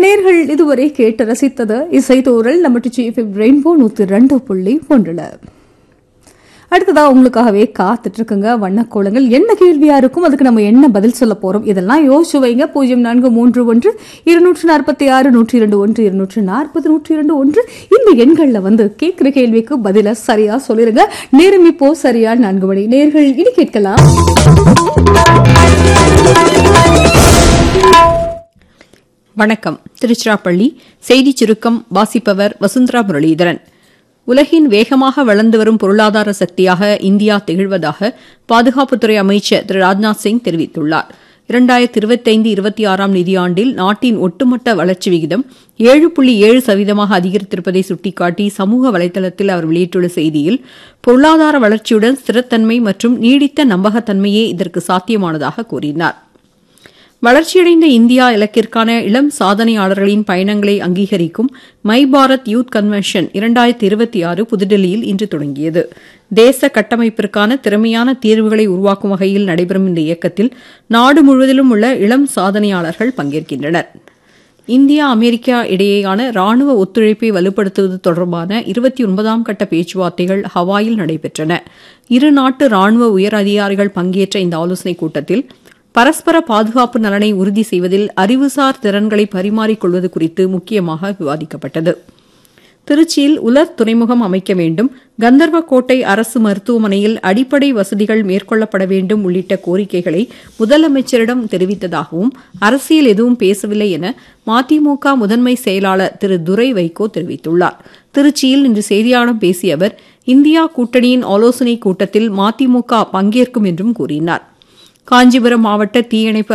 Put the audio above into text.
நேர்கள் இதுவரை கேட்டு ரசித்தது இசைத்தோரல் நம்ம டிச்சிஎஃப்எம் ரெயின்போ நூத்தி ரெண்டு புள்ளி ஒன்றுல அடுத்ததா உங்களுக்காகவே காத்துட்டு இருக்குங்க வண்ணக்கோலங்கள் என்ன கேள்வியா இருக்கும் அதுக்கு நம்ம என்ன பதில் சொல்ல போறோம் இதெல்லாம் யோசிச்சு வைங்க பூஜ்ஜியம் நான்கு மூன்று ஒன்று இருநூற்று நாற்பத்தி ஆறு நூற்றி இரண்டு ஒன்று இருநூற்று நாற்பது நூற்றி இரண்டு ஒன்று இந்த எண்கள்ல வந்து கேட்கிற கேள்விக்கு பதில சரியா சொல்லிருங்க நேரம் இப்போ சரியா நான்கு மணி நேர்கள் இனி கேட்கலாம் வணக்கம் திருச்சிராப்பள்ளி செய்திச் சுருக்கம் வாசிப்பவர் வசுந்தரா முரளிதரன் உலகின் வேகமாக வளர்ந்து வரும் பொருளாதார சக்தியாக இந்தியா திகழ்வதாக பாதுகாப்புத்துறை அமைச்சர் திரு ராஜ்நாத் சிங் தெரிவித்துள்ளார் இரண்டாயிரத்தி இருபத்தைந்து இருபத்தி ஆறாம் நிதியாண்டில் நாட்டின் ஒட்டுமொத்த வளர்ச்சி விகிதம் ஏழு புள்ளி ஏழு சதவீதமாக அதிகரித்திருப்பதை சுட்டிக்காட்டி சமூக வலைதளத்தில் அவர் வெளியிட்டுள்ள செய்தியில் பொருளாதார வளர்ச்சியுடன் ஸ்திரத்தன்மை மற்றும் நீடித்த நம்பகத்தன்மையே இதற்கு சாத்தியமானதாக கூறினார் வளர்ச்சியடைந்த இந்தியா இலக்கிற்கான இளம் சாதனையாளர்களின் பயணங்களை அங்கீகரிக்கும் மை பாரத் யூத் கன்வென்ஷன் இரண்டாயிரத்தி இருபத்தி ஆறு புதுடெல்லியில் இன்று தொடங்கியது தேச கட்டமைப்பிற்கான திறமையான தீர்வுகளை உருவாக்கும் வகையில் நடைபெறும் இந்த இயக்கத்தில் நாடு முழுவதிலும் உள்ள இளம் சாதனையாளர்கள் பங்கேற்கின்றனர் இந்தியா அமெரிக்கா இடையேயான ராணுவ ஒத்துழைப்பை வலுப்படுத்துவது தொடர்பான இருபத்தி ஒன்பதாம் கட்ட பேச்சுவார்த்தைகள் ஹவாயில் நடைபெற்றன இரு நாட்டு ராணுவ உயர் அதிகாரிகள் பங்கேற்ற இந்த ஆலோசனைக் கூட்டத்தில் பரஸ்பர பாதுகாப்பு நலனை உறுதி செய்வதில் அறிவுசார் திறன்களை பரிமாறிக்கொள்வது குறித்து முக்கியமாக விவாதிக்கப்பட்டது திருச்சியில் உலர் துறைமுகம் அமைக்க வேண்டும் கந்தர்வக்கோட்டை அரசு மருத்துவமனையில் அடிப்படை வசதிகள் மேற்கொள்ளப்பட வேண்டும் உள்ளிட்ட கோரிக்கைகளை முதலமைச்சரிடம் தெரிவித்ததாகவும் அரசியல் எதுவும் பேசவில்லை என மதிமுக முதன்மை செயலாளர் திரு துரை வைகோ தெரிவித்துள்ளார் திருச்சியில் இன்று செய்தியாளர்களிடம் பேசிய அவர் இந்தியா கூட்டணியின் ஆலோசனைக் கூட்டத்தில் மதிமுக பங்கேற்கும் என்றும் கூறினார் காஞ்சிபுரம் மாவட்ட தீயணைப்பு